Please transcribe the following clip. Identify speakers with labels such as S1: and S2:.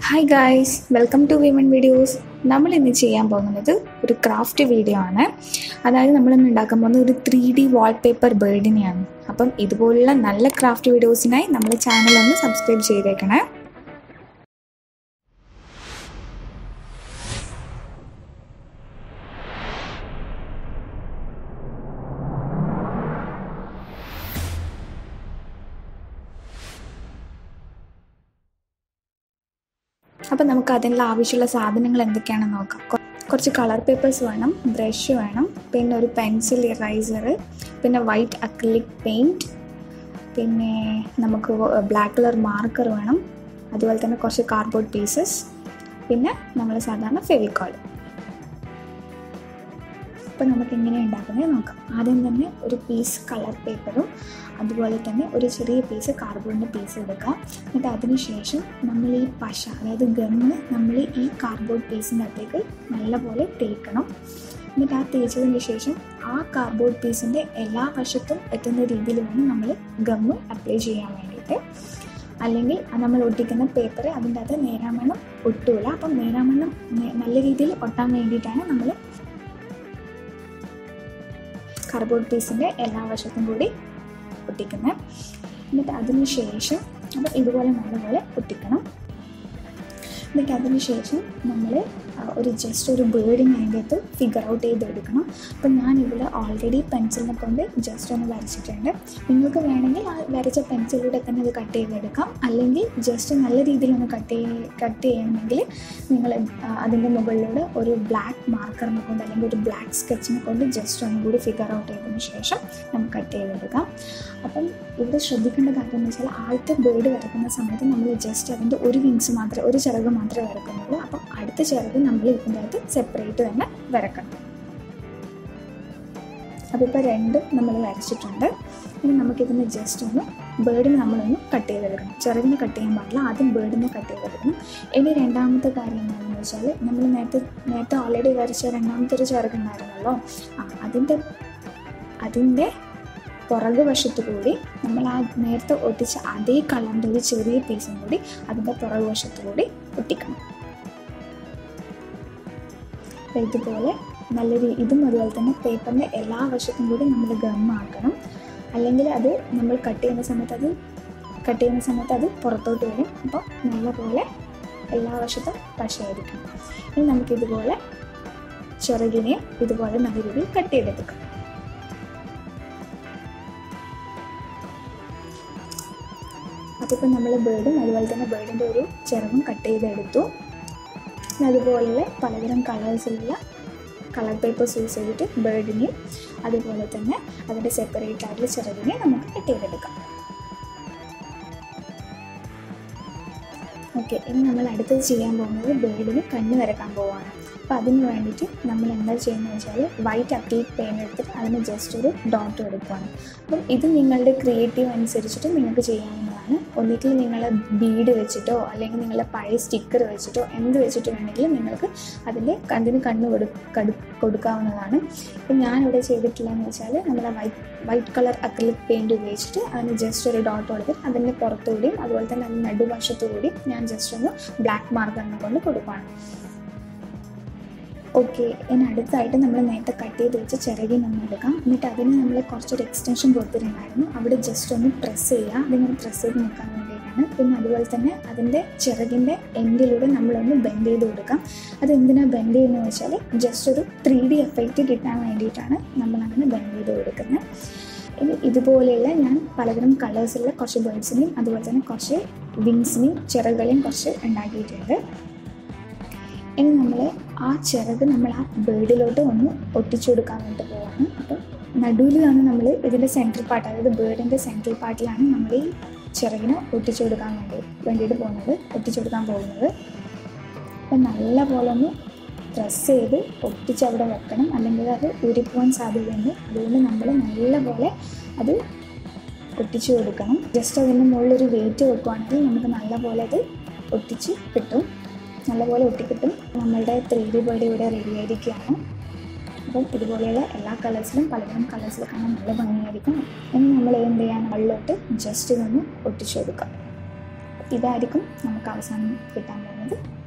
S1: hi guys welcome to women videos നമ്മൾ ഇന്ന് ചെയ്യാൻ പോകുന്നത് ഒരു ക്രാഫ്റ്റ് വീഡിയോ ആണ് അതായത് നമ്മൾ ഇന്ന് ഉണ്ടാക്കാൻ പോകുന്നത് ഒരു ത്രീ ഡി വാൾപേപ്പർ ബേർഡിനെയാണ് അപ്പം ഇതുപോലുള്ള നല്ല ക്രാഫ്റ്റ് വീഡിയോസിനായി നമ്മൾ ചാനൽ ഒന്ന് സബ്സ്ക്രൈബ് ചെയ്തേക്കണേ അപ്പം നമുക്ക് അതിനുള്ള ആവശ്യമുള്ള സാധനങ്ങൾ എന്തൊക്കെയാണെന്ന് നോക്കാം കൊ- കുറച്ച് കളർ പേപ്പേഴ്സ് വേണം ബ്രഷ് വേണം പിന്നെ ഒരു പെൻസിൽ ഇറൈസർ പിന്നെ വൈറ്റ് അക്രിലിക് പെയിൻറ്റ് പിന്നെ നമുക്ക് ബ്ലാക്ക് കളർ മാർക്കർ വേണം അതുപോലെ തന്നെ കുറച്ച് കാർഡ്ബോർഡ് പീസസ് പിന്നെ നമ്മൾ സാധാരണ ഫെവിക്കോൾ അപ്പോൾ നമുക്ക് എങ്ങനെയാണ് ഉണ്ടാക്കുന്നത് നോക്കാം ആദ്യം തന്നെ ഒരു പീസ് കളർ പേപ്പറും അതുപോലെ തന്നെ ഒരു ചെറിയ പീസ് കാർഡ്ബോർഡിൻ്റെ പീസ് എടുക്കാം എന്നിട്ട് അതിന് ശേഷം നമ്മൾ ഈ പശ അതായത് ഗമ്മ് നമ്മൾ ഈ കാർഡ്ബോർഡ് പീസിൻ്റെ അകത്തേക്ക് നല്ലപോലെ തേക്കണം എന്നിട്ട് ആ തേച്ചതിന് ശേഷം ആ കാർഡ്ബോർഡ് പീസിൻ്റെ എല്ലാ വശത്തും എത്തുന്ന രീതിയിൽ വേണം നമ്മൾ ഗമ്മ് അപ്ലൈ ചെയ്യാൻ വേണ്ടിയിട്ട് അല്ലെങ്കിൽ ആ നമ്മൾ ഒട്ടിക്കുന്ന പേപ്പർ അതിൻ്റെ അകത്ത് നേരാമണ്ണം ഒട്ടൂല അപ്പം നേരാമണ്ണം നേ- നല്ല രീതിയിൽ ഒട്ടാൻ വേണ്ടിയിട്ടാണ് നമ്മൾ കാർഡ്ബോർഡ് പീസിൻ്റെ എല്ലാ വശത്തും കൂടി ഒട്ടിക്കുന്നത് എന്നിട്ട് അതിന് ശേഷം അപ്പോൾ ഇതുപോലെ നല്ലപോലെ ഒട്ടിക്കണം എന്നിട്ട് അതിന് ശേഷം നമ്മൾ ഒരു ജസ്റ്റ് ഒരു ബേർഡിങ് അതിൻ്റെ അകത്ത് ഫിഗർ ഔട്ട് ചെയ്തെടുക്കണം അപ്പം ഞാനിവിടെ ഓൾറെഡി പെൻസിലിനെ കൊണ്ട് ജസ്റ്റ് ഒന്ന് വരച്ചിട്ടുണ്ട് നിങ്ങൾക്ക് വേണമെങ്കിൽ ആ വരച്ച പെൻസിലൂടെ തന്നെ അത് കട്ട് ചെയ്തെടുക്കാം അല്ലെങ്കിൽ ജസ്റ്റ് നല്ല രീതിയിൽ ഒന്ന് കട്ട് ചെയ്യ കട്ട് ചെയ്യണമെങ്കിൽ നിങ്ങൾ അതിൻ്റെ മുകളിലൂടെ ഒരു ബ്ലാക്ക് മാർക്കറിനെ കൊണ്ട് അല്ലെങ്കിൽ ഒരു ബ്ലാക്ക് സ്കെച്ചിനെ കൊണ്ട് ജസ്റ്റ് ഒന്നും കൂടി ഫിഗർ ഔട്ട് ചെയ്തതിന് ശേഷം നമുക്ക് കട്ട് ചെയ്തെടുക്കാം അപ്പം ഇവിടെ ശ്രദ്ധിക്കേണ്ട കാര്യം എന്ന് വെച്ചാൽ ആദ്യത്തെ ബേർഡ് വരക്കുന്ന സമയത്ത് നമ്മൾ ജസ്റ്റ് അതിൻ്റെ ഒരു വിങ്സ് മാത്രമേ ഒരു ചിറക് മാത്രമേ വരക്കുന്നുള്ളൂ അപ്പം അടുത്ത ചിറക് നമ്മൾ ഇതിൻ്റെ അകത്ത് സെപ്പറേറ്റ് തന്നെ വരക്കണം അപ്പോൾ ഇപ്പോൾ രണ്ടും നമ്മൾ വരച്ചിട്ടുണ്ട് ഇനി നമുക്കിതിന് ജസ്റ്റ് ഒന്ന് ബേർഡിനെ നമ്മളൊന്ന് കട്ട് ചെയ്തെടുക്കണം ചിറകിനെ കട്ട് ചെയ്യാൻ പാടില്ല ആദ്യം ബേർഡിനെ കട്ട് ചെയ്തെടുക്കണം ഇനി രണ്ടാമത്തെ കാര്യം എന്താണെന്ന് വെച്ചാൽ നമ്മൾ നേരത്തെ നേരത്തെ ഓൾറെഡി വരച്ച രണ്ടാമത്തെ ഒരു ചിറകുണ്ടായിരുന്നല്ലോ ആ അതിൻ്റെ അതിൻ്റെ പുറകു വശത്തു കൂടി നമ്മൾ ആ നേരത്തെ ഒട്ടിച്ച അതേ കളറിൻ്റെ ഒരു ചെറിയ പീസും കൂടി അതിൻ്റെ പുറകു വശത്തു കൂടി ഒട്ടിക്കണം അപ്പോൾ ഇതുപോലെ നല്ല രീ ഇതും അതുപോലെ തന്നെ പേപ്പറിൻ്റെ എല്ലാ വശത്തും കൂടി നമ്മൾ ഗമ്മാക്കണം അല്ലെങ്കിൽ അത് നമ്മൾ കട്ട് ചെയ്യുന്ന സമയത്ത് അത് കട്ട് ചെയ്യുന്ന സമയത്ത് അത് പുറത്തോട്ട് വരും അപ്പോൾ നല്ലപോലെ എല്ലാ വശത്തും പശയായിരിക്കും ഇനി നമുക്കിതുപോലെ ചിറകിനെ ഇതുപോലെ നല്ല രീതിയിൽ കട്ട് ചെയ്തെടുക്കാം അതിപ്പോൾ നമ്മൾ ബേർഡും അതുപോലെ തന്നെ ബേർഡിൻ്റെ ഒരു ചിറകും കട്ട് ചെയ്തെടുത്തു പിന്നെ അതുപോലെ പലതരം കളേഴ്സിലുള്ള കളർ പേപ്പേഴ്സ് യൂസ് ചെയ്തിട്ട് ബേർഡിനെയും അതുപോലെ തന്നെ അതിൻ്റെ സെപ്പറേറ്റ് ആയിട്ടുള്ള ചിറകിനെ നമുക്ക് കട്ട് ചെയ്തെടുക്കാം ഓക്കെ ഇനി നമ്മൾ അടുത്തത് ചെയ്യാൻ പോകുന്നത് ബേർഡിന് കണ്ണ് വരക്കാൻ പോവുകയാണ് അപ്പോൾ അതിന് വേണ്ടിയിട്ട് നമ്മൾ എന്താ ചെയ്യുന്നത് വെച്ചാൽ വൈറ്റ് അക്ലിക് പെയിൻ എടുത്തിട്ട് അതിന് ജസ്റ്റ് ഒരു ഡോട്ട് എടുക്കുകയാണ് അപ്പം ഇത് നിങ്ങളുടെ ക്രിയേറ്റീവ് അനുസരിച്ചിട്ട് നിങ്ങൾക്ക് ചെയ്യാവുന്നതാണ് ഒന്നിക്കിൽ നിങ്ങൾ ബീഡ് വെച്ചിട്ടോ അല്ലെങ്കിൽ നിങ്ങളുടെ പഴയ സ്റ്റിക്കർ വെച്ചിട്ടോ എന്ത് വെച്ചിട്ട് വേണമെങ്കിലും നിങ്ങൾക്ക് അതിൻ്റെ അതിന് കണ്ണ് കൊടു കടു കൊടുക്കാവുന്നതാണ് ഇപ്പം ഞാനിവിടെ ചെയ്തിട്ടുള്ളതെന്ന് വെച്ചാൽ നമ്മുടെ white white colour acrylic paint ഉപയോഗിച്ചിട്ട് അതിന് ജസ്റ്റ് ഒരു ഡോട്ട് കൊടുത്തിട്ട് അതിൻ്റെ പുറത്തുകൂടിയും അതുപോലെ തന്നെ അതിൻ്റെ നടുവശത്തുകൂടി ഞാൻ ജസ്റ്റ് ഒന്ന് ബ്ലാക്ക് മാർക്കറിനെ കൊണ്ട് കൊടുക്കുകയാണ് ഓക്കെ ഇനി അടുത്തായിട്ട് നമ്മൾ നേരത്തെ കട്ട് ചെയ്ത് വെച്ച ചിറകിൽ നമ്മൾ എടുക്കാം എന്നിട്ട് അതിന് നമ്മൾ കുറച്ചൊരു എക്സ്റ്റൻഷൻ കൊടുത്തിട്ടുണ്ടായിരുന്നു അവിടെ ജസ്റ്റ് ഒന്ന് പ്രസ് ചെയ്യുക അതിങ്ങനെ പ്രസ് ചെയ്ത് നിൽക്കാൻ വേണ്ടിയിട്ടാണ് പിന്നെ അതുപോലെ തന്നെ അതിൻ്റെ ചിറകിൻ്റെ എൻഡിലൂടെ നമ്മളൊന്ന് ബെൻഡ് ചെയ്ത് കൊടുക്കാം അത് എന്തിനാണ് ബെൻഡ് ചെയ്യുന്നത് വെച്ചാൽ ജസ്റ്റ് ഒരു ത്രീ ഡി എഫക്റ്റ് കിട്ടാൻ വേണ്ടിയിട്ടാണ് നമ്മൾ അങ്ങനെ ബെൻഡ് ചെയ്ത് കൊടുക്കുന്നത് ഇനി ഇതുപോലെയുള്ള ഞാൻ പലതരം കളേഴ്സിലുള്ള കുറച്ച് ബേർഡ്സിനെയും അതുപോലെ തന്നെ കുറച്ച് വിങ്സിനെയും ചിറകുകളെയും കുറച്ച് ഉണ്ടാക്കിയിട്ടുണ്ട് ഇനി നമ്മൾ ആ ചിറക് നമ്മൾ ആ ബേർഡിലോട്ട് ഒന്ന് ഒട്ടിച്ചു കൊടുക്കാൻ വേണ്ടി പോവാണ് അപ്പം നടുവിലാണ് നമ്മൾ ഇതിൻ്റെ സെൻട്രൽ പാർട്ട് അതായത് ബേർഡിൻ്റെ സെൻട്രൽ പാർട്ടിലാണ് നമ്മൾ ഈ ചിറകിനെ ഒട്ടിച്ചു കൊടുക്കാൻ വേണ്ടി വേണ്ടിയിട്ട് പോകുന്നത് ഒട്ടിച്ചു കൊടുക്കാൻ പോകുന്നത് അപ്പം നല്ല പോലെ ഒന്ന് പ്രസ് ചെയ്ത് ഒട്ടിച്ച് അവിടെ വെക്കണം അല്ലെങ്കിൽ അത് ഊരിപ്പോവാൻ സാധ്യതയുണ്ട് അതുകൊണ്ട് നമ്മൾ നല്ല പോലെ അത് ഒട്ടിച്ചു കൊടുക്കണം ജസ്റ്റ് അതിൻ്റെ മുകളിലൊരു വെയിറ്റ് വെക്കുവാണെങ്കിൽ നമുക്ക് നല്ല പോലെ അത് ഒട്ടിച്ച് കിട്ടും നല്ലപോലെ ഒട്ടിക്കിട്ടും നമ്മളുടെ ത്രീ ഡി ബേർഡ് ഇവിടെ റെഡി ആയിരിക്കുകയാണ് അപ്പം ഇതുപോലെയുള്ള എല്ലാ കളേഴ്സിലും പലതരം കളേഴ്സിൽ കാണാൻ നല്ല ഭംഗിയായിരിക്കും ഇനി നമ്മൾ എന്ത് ചെയ്യാൻ മുകളിലോട്ട് ജസ്റ്റ് ഇതൊന്ന് ഒട്ടിച്ചു കൊടുക്കാം ഇതായിരിക്കും നമുക്ക് അവസാനം കിട്ടാൻ പോകുന്നത്